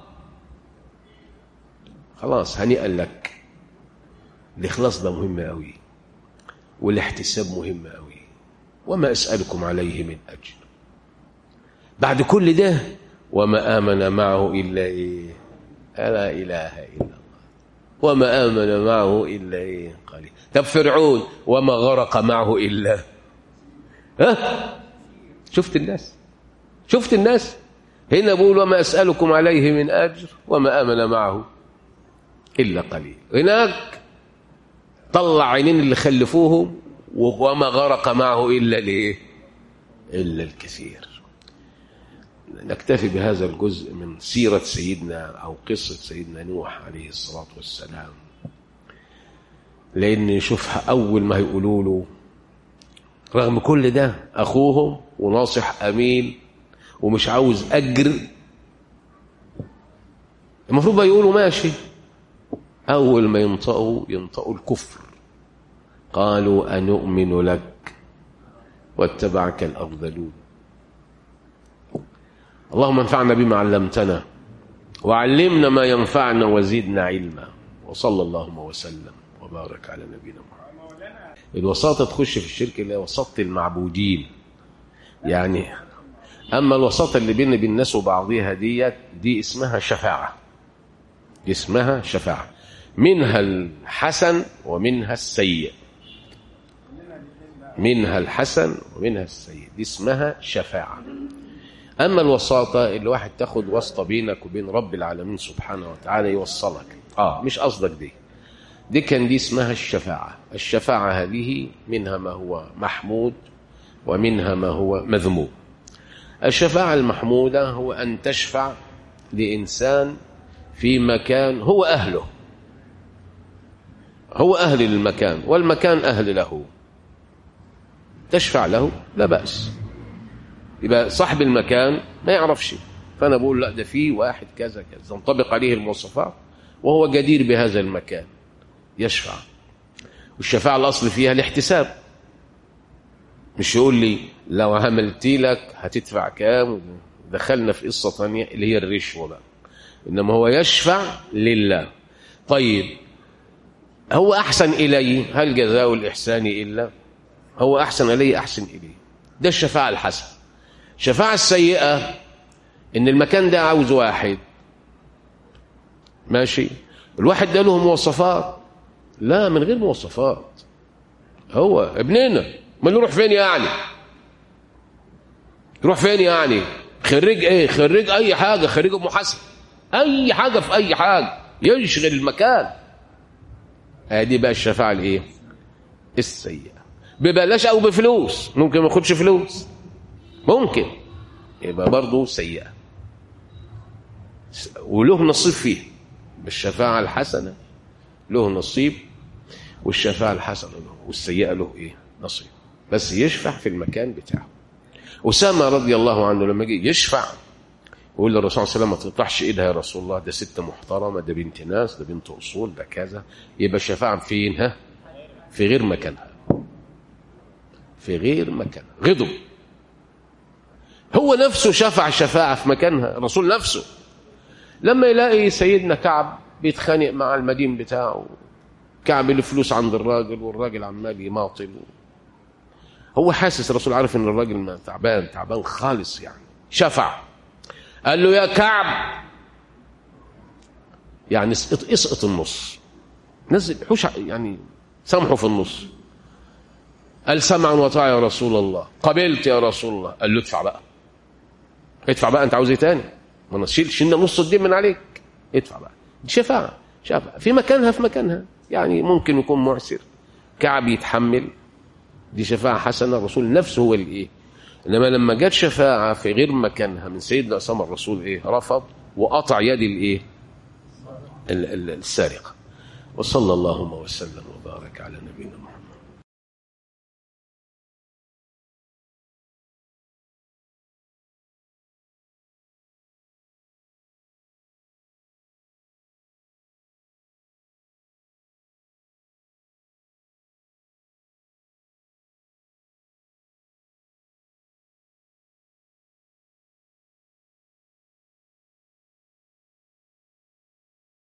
خلاص هنيئا لك الاخلاص ده مهم قوي والاحتساب مهم قوي وما اسالكم عليه من اجر بعد كل ده وما امن معه الا ايه لا اله الا الله وما امن معه الا ايه قليل طب فرعون وما غرق معه الا ها شفت الناس شفت الناس هنا بقول وما أسألكم عليه من أجر وما آمن معه إلا قليل هناك طلع عينين اللي خلفوهم وما غرق معه إلا ليه إلا الكثير نكتفي بهذا الجزء من سيرة سيدنا أو قصة سيدنا نوح عليه الصلاة والسلام لأن نشوفها أول ما يقولوا له رغم كل ده أخوهم وناصح أمين ومش عاوز أجر المفروض بقى يقولوا ماشي أول ما ينطقوا ينطقوا الكفر قالوا أنؤمن لك واتبعك الأرذلون اللهم انفعنا بما علمتنا وعلمنا ما ينفعنا وزدنا علما وصلى اللهم وسلم وبارك على نبينا محمد الوساطة تخش في الشرك اللي هي وساطة المعبودين يعني أما الوساطة اللي بين الناس وبعضها ديت دي اسمها شفاعة دي اسمها شفاعة منها الحسن ومنها السيء منها الحسن ومنها السيء دي اسمها شفاعة أما الوساطة اللي واحد تاخد واسطة بينك وبين رب العالمين سبحانه وتعالى يوصلك آه مش قصدك دي دي كان دي اسمها الشفاعة الشفاعة هذه منها ما هو محمود ومنها ما هو مذموم الشفاعة المحمودة هو أن تشفع لإنسان في مكان هو أهله هو أهل المكان والمكان أهل له تشفع له لا بأس يبقى صاحب المكان ما يعرفش فأنا بقول لا ده فيه واحد كذا كذا تنطبق عليه المواصفات وهو جدير بهذا المكان يشفع والشفاعة الأصل فيها الاحتساب مش يقول لي لو عملت لك هتدفع كام دخلنا في قصة ثانية اللي هي الرشوة بقى إنما هو يشفع لله طيب هو أحسن إلي هل جزاء الإحسان إلا هو أحسن إلي أحسن إلي ده الشفاعة الحسن الشفاعة السيئة إن المكان ده عاوز واحد ماشي الواحد ده له مواصفات لا من غير مواصفات هو ابننا ما نروح فين يعني يروح فين يعني خريج ايه خريج اي حاجه خريج محاسبه اي حاجه في اي حاجه يشغل المكان ادي بقى الشفاعه الايه السيئه ببلاش او بفلوس ممكن ما ياخدش فلوس ممكن يبقى برضه سيئه وله نصيب فيه بالشفاعه الحسنه له نصيب والشفاعه الحسنه له والسيئه له ايه نصيب بس يشفع في المكان بتاعه أسامة رضي الله عنه لما جه يشفع يقول للرسول صلى الله عليه وسلم ما تقطعش ايدها يا رسول الله ده ست محترمة ده بنت ناس ده بنت أصول ده كذا يبقى الشفاعة فين ها في غير مكانها في غير مكانها غضب هو نفسه شفع شفاعة في مكانها الرسول نفسه لما يلاقي سيدنا كعب بيتخانق مع المدين بتاعه كعب له فلوس عند الراجل والراجل عمال يماطل هو حاسس الرسول عارف ان الراجل تعبان تعبان خالص يعني شفع قال له يا كعب يعني اسقط اسقط النص نزل حوش يعني سامحه في النص قال سمعا وطاعة يا رسول الله قبلت يا رسول الله قال له ادفع بقى ادفع بقى انت عاوز ايه تاني ما نشيل شلنا نص الدين من عليك ادفع بقى دي شفاعة شفاعة في مكانها في مكانها يعني ممكن يكون معسر كعب يتحمل دي شفاعة حسنة الرسول نفسه هو اللي ايه انما لما جت شفاعة في غير مكانها من سيدنا أسامة الرسول ايه رفض وقطع يد الايه السارقة وصلى اللهم وسلم وبارك على نبينا محمد